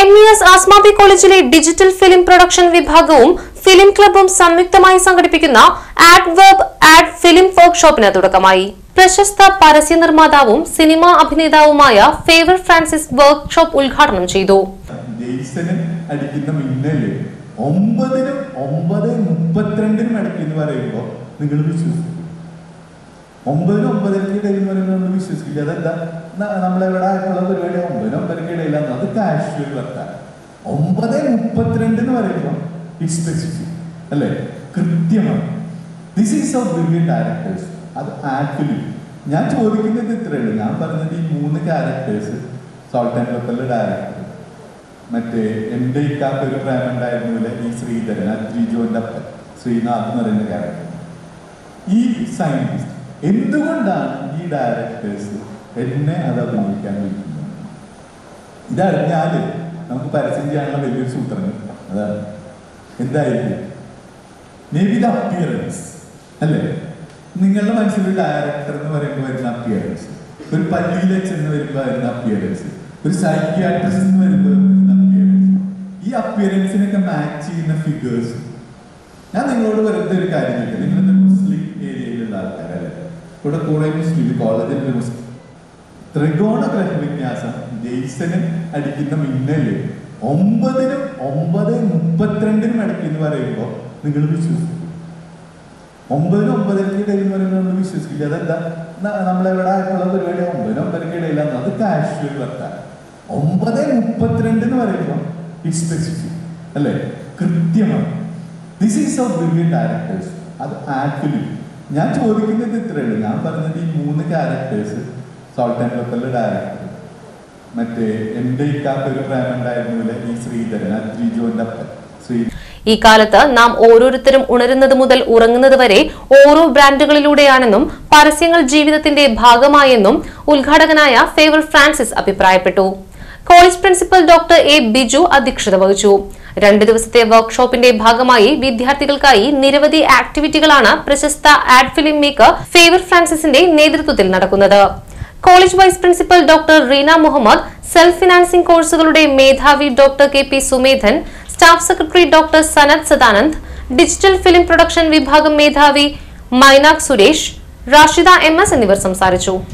M E S Asmabi കോളേജിലെ digital film production വിഭാഗവും film ക്ലബും സംയുക്തമായി സംഘടിപ്പിക്കുന്ന ആഡ് വെബ് ആഡ് ഫിലിം വർക്ക്ഷോപ്പിന് തുടക്കമായി പ്രശസ്ത പരസ്യ നിർമ്മാതാവും സിനിമാ അഭിനേതാവുമായ ഫേവർ ഫ്രാൻസിസ് വർക്ക്ഷോപ്പ് ഉദ്ഘാടനം ചെയ്തു ജെയ്സന് അടിക്കുന്ന മിന്നല് ഒമ്പതിനും ഒമ്പത് മുപ്പത്തിരണ്ടിനും ഇടയ്ക്ക് എന്ന് പറയുമ്പോൾ നിങ്ങൾ വിശ്വസിക്കും ഒമ്പതിനും ഒമ്പതരക്ക് ഇടയിൽ എന്ന് പറയുമ്പോൾ നമ്മൾ വിശ്വസിക്കില്ല അതെന്താ ന- നമ്മളെവിടെ ആയിട്ടുള്ള പരിപാടി ഒമ്പതിനും ഒമ്പതരക്ക് ഇടയിലാണ് അത് കാഷ്വൽ വർക്കാണ് ഒമ്പത് മുപ്പത്തിരണ്ട് എന്ന് പറയുമ്പോൾ ഇറ്റ് സ്പെസിഫിക് അല്ലേ കൃത്യമാണ് this is of brilliant directors അത് ആക്ച്വലി ഞാൻ ചോദിക്കുന്നത് ഇത്രയേ ഉള്ളൂ ഞാൻ പറഞ്ഞത് ഈ മൂന്ന് ക്യാരക്ടേഴ്സ് സോൾട്ട് ആൻഡ് പെപ്പറിലെ ഡയറക്ടർ മറ്റേ എൻ്റെ ഇക്കാത്ത ഒരു പ്രേമുണ്ടായിരുന്നില്ല ഈ ശ്രീധരൻ അത്രിജോന്റെ അപ്പൻ ശ്രീനാഥ് എന്ന് പറയുന്ന ക്യാരക്ടർ ഈ സയന്റിസ്റ്റ് എന്തുകൊണ്ടാണ് ഈ ഡയറക്ടേഴ്സ് എന്നെ അത് അഭിനയിക്കാൻ വിളിക്കുന്നത് ഇതറിഞ്ഞാല് നമുക്ക് പരസ്യം ചെയ്യാനുള്ള വലിയൊരു സൂത്രം കിട്ടും. അതാണ് എന്തായിരിക്കും മേ ബി ദ അപ്പിയറൻസ് അല്ലേ നിങ്ങളുടെ മനസ്സിൽ ഒരു ഡയറക്ടർ എന്ന് പറയുമ്പോൾ വരുന്ന അപ്പിയറൻസ് ഒരു പള്ളിയിലെ ചെന്ന് വരുമ്പോൾ വരുന്ന അപ്പിയറൻസ് ഒരു സൈക്യാട്രിസ്റ്റ് എന്ന് വരുമ്പോൾ വരുന്ന അപ്പിയറൻസ് ഈ അപ്പിയറൻസിനൊക്കെ മാച്ച് ചെയ്യുന്ന ഫിഗേഴ്സ് ഞാൻ നിങ്ങളോട് വെറുതെ ഒരു കാര്യം ചോദിക്കാം നിങ്ങൾ മുസ്ലിം ഏരിയയിലുള്ള ആൾക്കാരല്ലേ ഇവിടെ കുറെ മുസ്ലിം കോളേജിൽ മുസ്ലിം ത്രികോണ ഗ്രഹവിന്യാസം ജെയ്സന് അടിക്കുന്ന മിന്നല് ഒമ്പതിനും ഒമ്പത് മുപ്പത്തിരണ്ടിനും ഇടയ്ക്ക് എന്ന് പറയുമ്പോൾ നിങ്ങൾ വിശ്വസിക്കും ഒമ്പതിനും ഒമ്പതരക്ക് ഇടയിൽ എന്ന് പറയുമ്പോൾ നമ്മൾ വിശ്വസിക്കില്ല അതെന്താ ന- നമ്മളെവിടെ ആയിട്ടുള്ള പരിപാടി ഒമ്പതിനും ഒമ്പതരക്ക് ഇടയിലാണ് അത് കാഷ്വൽ വർക്കാണ് ഒമ്പത് മുപ്പത്തിരണ്ട് എന്ന് പറയുമ്പോൾ ഇറ്റ് സ്പെസിഫിക് അല്ലേ കൃത്യമാണ് this is of brilliant directors അത് ആക്ച്വലി ഞാൻ ചോദിക്കുന്നത് ഇത്രയേ ഉള്ളൂ ഞാൻ പറഞ്ഞത് ഈ മൂന്ന് ക്യാരക്ടേഴ്സ് സോൾട്ട് ആൻഡ് പെപ്പറിലെ ഡയറക്ടർ മറ്റേ എൻ്റെ ഇക്കാത്ത ഒരു പ്രേമുണ്ടായിരുന്നില്ല ഈ ശ്രീധരൻ അത്രിജോന്റെ അപ്പൻ ശ്രീ ഈ കാലത്ത് നാം ഓരോരുത്തരും ഉണരുന്നത് മുതൽ ഉറങ്ങുന്നത് വരെ ഓരോ ബ്രാൻഡുകളിലൂടെയാണെന്നും പരസ്യങ്ങൾ ജീവിതത്തിന്റെ ഭാഗമായെന്നും ഉദ്ഘാടകനായ ഫേവർ ഫ്രാൻസിസ് അഭിപ്രായപ്പെട്ടു college principal doctor A Biju അധ്യക്ഷത വഹിച്ചു രണ്ട് ദിവസത്തെ വർക്ക്ഷോപ്പിന്റെ ഭാഗമായി വിദ്യാർത്ഥികൾക്കായി നിരവധി ആക്ടിവിറ്റികളാണ് പ്രശസ്ത ആഡ് ഫിലിം മേക്കർ ഫേവർ ഫ്രാൻസിസിന്റെ നേതൃത്വത്തിൽ നടക്കുന്നത് college vice principal doctor Reena Muhammad self financing കോഴ്സുകളുടെ മേധാവി doctor K P Sumedhan staff secretary doctor Sanath Sadanand digital film production വിഭാഗം മേധാവി മൈനാക് സുരേഷ് റാഷിദ എം എസ് എന്നിവർ സംസാരിച്ചു